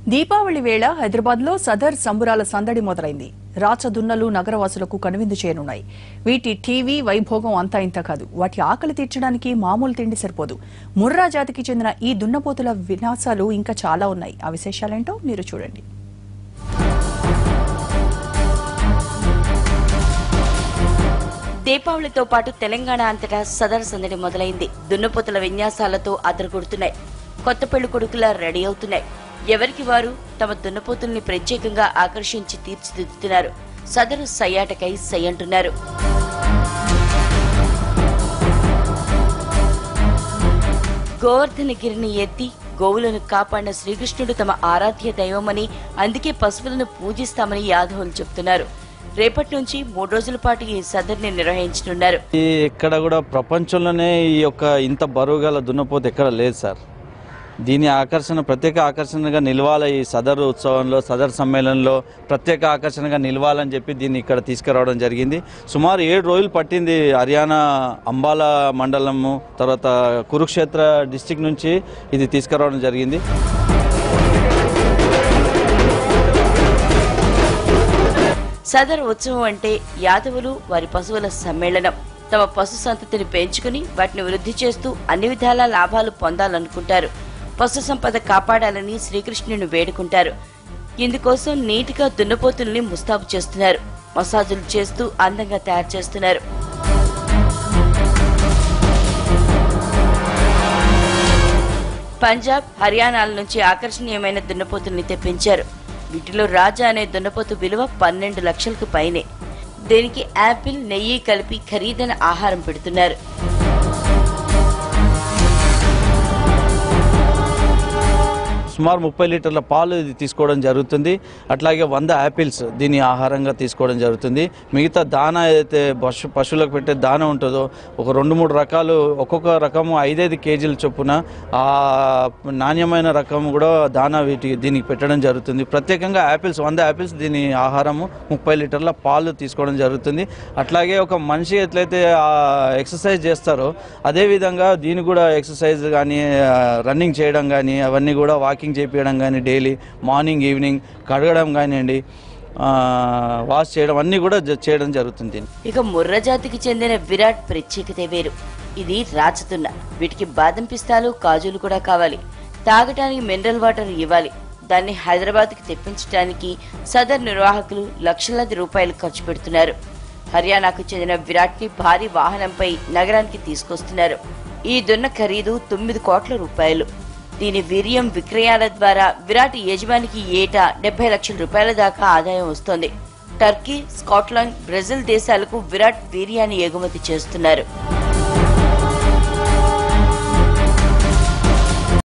దీపావళి వేళ హైదరాబాద్ లో సదర్ సంబురాల సందడి మొదలైంది రాచదున్నలు నగరవాసులకు కనువిందు చేయనున్నాయి వీటి టీవీ వైభోగం అంతా ఇంత కాదు వాటి ఆకలి తీర్చడానికి మామూలు తిండి సరిపోదు ముర్రా జాతికి చెందిన ఈ దున్నపోతుల వినాశాలు ఇంకా చాలా ఉన్నాయి ఆ విశేషాలేంటో మీరు చూడండి దీపావళితో పాటు తెలంగాణ అంతటా సదర్ సందడి మొదలైంది దున్నపోతుల విన్యాసాలతో అదరగొడుతున్నాయి కొత్త పెళ్లి కొడుకులా రెడీ అవుతున్నాయి ఎవరికి వారు తమ దున్నపోతుల్ని ప్రత్యేకంగా ఆకర్షించి తీర్చిదిద్దుతున్నారు సదరు సయ్యాటకై సై అంటున్నారు గోవర్ధనగిరిని ఎత్తి గోవులను కాపాడిన శ్రీకృష్ణుడు తమ ఆరాధ్య దైవమని అందుకే పశువులను పూజిస్తామని యాదవులు చెబుతున్నారు రేపటి నుంచి మూడు రోజుల పాటు ఈ సదర్ని నిర్వహించనున్నారు ఈ ఎక్కడ కూడా ప్రపంచంలోనే ఈ యొక్క ఇంత బరువు గల దున్నపోతు ఎక్కడ లేదు సార్ దీని ఆకర్షణ ప్రత్యేక ఆకర్షణగా నిలవాలి ఈ సదర్ ఉత్సవంలో సదర్ సమ్మేళనంలో ప్రత్యేక ఆకర్షణగా నిలవాలని చెప్పి దీన్ని ఇక్కడ తీసుకురావడం జరిగింది సుమారు ఏడు రోజులు పట్టింది హర్యానా అంబాల మండలము తర్వాత కురుక్షేత్ర డిస్టిక్ నుంచి ఇది తీసుకురావడం జరిగింది సదర్ ఉత్సవం అంటే యాదవులు వారి పశువుల సమ్మేళనం తమ పశు సంతతిని పెంచుకుని వాటిని వృద్ధి చేస్తూ అన్ని విధాల లాభాలు పొందాలనుకుంటారు పశు సంపద కాపాడాలని శ్రీకృష్ణుని వేడుకుంటారు ఇందుకోసం నీటిగా దున్నపోతుల్ని ముస్తాబు చేస్తున్నారు మసాజులు చేస్తూ అందంగా తయారు చేస్తున్నారు పంజాబ్ హర్యానాల నుంచి ఆకర్షణీయమైన దున్నపోతుల్ని తెప్పించారు వీటిలో రాజా అనే దున్నపోతు విలువ పన్నెండు లక్షలకు పైనే దీనికి యాపిల్ నెయ్యి కలిపి ఖరీదైన ఆహారం పెడుతున్నారు సుమారు ముప్పై లీటర్ల పాలు ఇది తీసుకోవడం జరుగుతుంది అట్లాగే వంద యాపిల్స్ దీని ఆహారంగా తీసుకోవడం జరుగుతుంది మిగతా దానా ఏదైతే పశు పశువులకు పెట్టే దానా ఉంటుందో ఒక రెండు మూడు రకాలు ఒక్కొక్క రకము ఐదైదు కేజీల చొప్పున ఆ నాణ్యమైన రకం కూడా దానా వీటి దీనికి పెట్టడం జరుగుతుంది ప్రత్యేకంగా యాపిల్స్ వంద యాపిల్స్ దీని ఆహారము ముప్పై లీటర్ల పాలు తీసుకోవడం జరుగుతుంది అట్లాగే ఒక మనిషి ఎట్లయితే ఆ ఎక్సర్సైజ్ చేస్తారో అదేవిధంగా దీని కూడా ఎక్సర్సైజ్ కానీ రన్నింగ్ చేయడం కానీ అవన్నీ కూడా వాకింగ్ చేపించడం కానీ డైలీ మార్నింగ్ ఈవినింగ్ కడగడం కానివ్వండి ఆ, వాష్ చేయడం అన్నీ కూడా జ- చేయడం జరుగుతుంది దీన్ని. ఇక ముర్ర జాతికి చెందిన విరాట్ ప్రత్యేకత వేరు ఇది రాచతున్న వీటికి బాదం పిస్తాలు కాజులు కూడా కావాలి తాగటానికి మినరల్ వాటర్ ఇవ్వాలి దాన్ని హైదరాబాద్కి తెప్పించడానికి సదర్ నిర్వాహకులు లక్షలాది రూపాయలు ఖర్చు పెడుతున్నారు హర్యానాకు చెందిన విరాట్ ని భారీ వాహనంపై నగరానికి తీసుకొస్తున్నారు ఈ దున్న ఖరీదు తొమ్మిది కోట్ల రూపాయలు దీని వీర్యం విక్రయాల ద్వారా విరాట్ యజమానికి ఏటా డెబ్బై లక్షల రూపాయల దాకా ఆదాయం వస్తోంది టర్కీ స్కాట్లాండ్ బ్రెజిల్ దేశాలకు విరాట్ వీర్యాన్ని ఎగుమతి చేస్తున్నారు